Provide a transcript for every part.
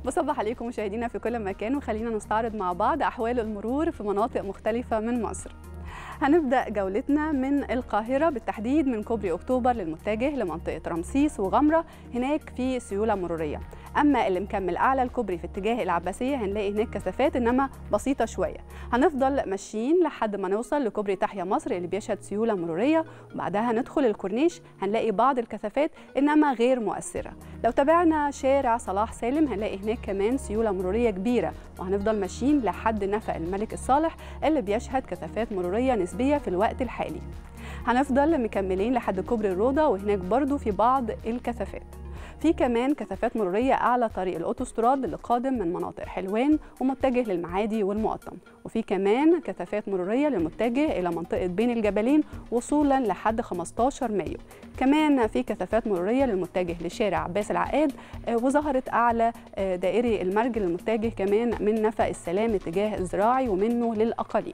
بصبح عليكم مشاهدينا في كل مكان وخلينا نستعرض مع بعض أحوال المرور في مناطق مختلفة من مصر هنبدأ جولتنا من القاهرة بالتحديد من كوبري أكتوبر للمتجه لمنطقة رمسيس وغمرة هناك في سيولة مرورية أما اللي مكمل أعلى الكوبري في اتجاه العباسية هنلاقي هناك كثافات إنما بسيطة شوية هنفضل ماشيين لحد ما نوصل لكوبري تحيا مصر اللي بيشهد سيولة مرورية وبعدها ندخل الكورنيش هنلاقي بعض الكثافات إنما غير مؤثرة لو تابعنا شارع صلاح سالم هنلاقي هناك كمان سيولة مرورية كبيرة وهنفضل ماشيين لحد نفق الملك الصالح اللي بيشهد كثافات مرورية نسبية في الوقت الحالي هنفضل مكملين لحد كوبري الروضة وهناك برضو في بعض الكثافات في كمان كثافات مرورية أعلى طريق الأوتوستراد اللي قادم من مناطق حلوان ومتجه للمعادي والمقطم وفي كمان كثافات مرورية للمتجه إلى منطقة بين الجبلين وصولا لحد 15 مايو كمان في كثافات مرورية للمتجه لشارع عباس العقاد وظهرت أعلى دائري المرج للمتجه كمان من نفق السلام اتجاه الزراعي ومنه للأقاليم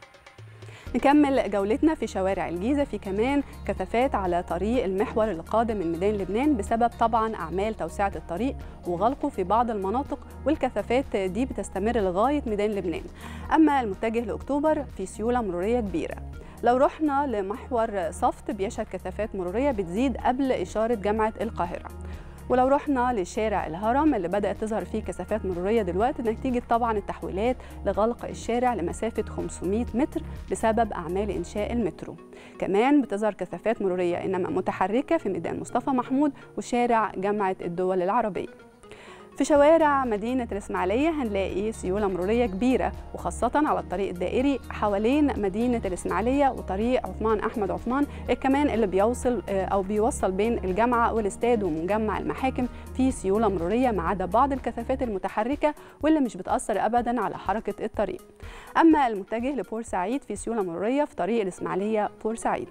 نكمل جولتنا في شوارع الجيزة في كمان كثافات على طريق المحور اللي قادم من ميدان لبنان بسبب طبعا أعمال توسعة الطريق وغلقه في بعض المناطق والكثافات دي بتستمر لغاية ميدان لبنان أما المتجه لأكتوبر في سيولة مرورية كبيرة لو رحنا لمحور صفت بيشهد كثافات مرورية بتزيد قبل إشارة جامعة القاهرة ولو رحنا لشارع الهرم اللي بدأت تظهر فيه كثافات مرورية دلوقتي نتيجة طبعا التحويلات لغلق الشارع لمسافة 500 متر بسبب أعمال إنشاء المترو كمان بتظهر كثافات مرورية إنما متحركة في ميدان مصطفى محمود وشارع جامعة الدول العربية في شوارع مدينة الإسماعيلية هنلاقي سيولة مرورية كبيرة وخاصة على الطريق الدائري حوالين مدينة الإسماعيلية وطريق عثمان أحمد عثمان كمان اللي بيوصل أو بيوصل بين الجامعة والاستاد ومجمع المحاكم في سيولة مرورية ما عدا بعض الكثافات المتحركة واللي مش بتأثر أبدا على حركة الطريق أما المتجه لبورسعيد في سيولة مرورية في طريق الإسماعيلية بورسعيد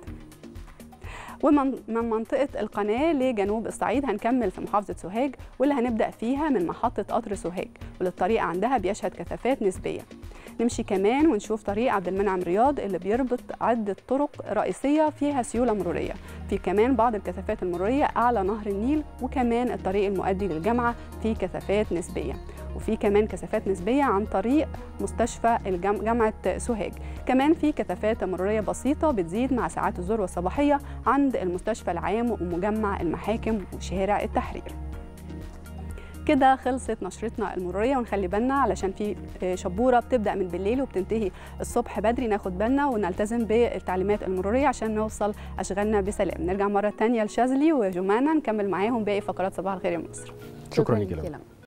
ومن منطقة القناة لجنوب الصعيد هنكمل في محافظة سوهاج واللي هنبدأ فيها من محطة قطر سوهاج واللي الطريق عندها بيشهد كثافات نسبية نمشي كمان ونشوف طريق عبد المنعم رياض اللي بيربط عدة طرق رئيسية فيها سيولة مرورية في كمان بعض الكثافات المرورية أعلى نهر النيل وكمان الطريق المؤدي للجامعة فيه كثافات نسبية وفي كمان كثافات نسبية عن طريق مستشفى جامعة سوهاج كمان في كثافات مرورية بسيطة بتزيد مع ساعات الذروة الصباحية عند المستشفى العام ومجمع المحاكم وشارع التحرير كده خلصت نشرتنا المروريه ونخلي بالنا علشان في شبوره بتبدا من بالليل وبتنتهي الصبح بدري ناخد بالنا ونلتزم بالتعليمات المروريه عشان نوصل اشغالنا بسلام نرجع مره ثانيه لشاذلي وجمانه نكمل معاهم باقي فقرات صباح الخير يا مصر شكرا, شكرا لك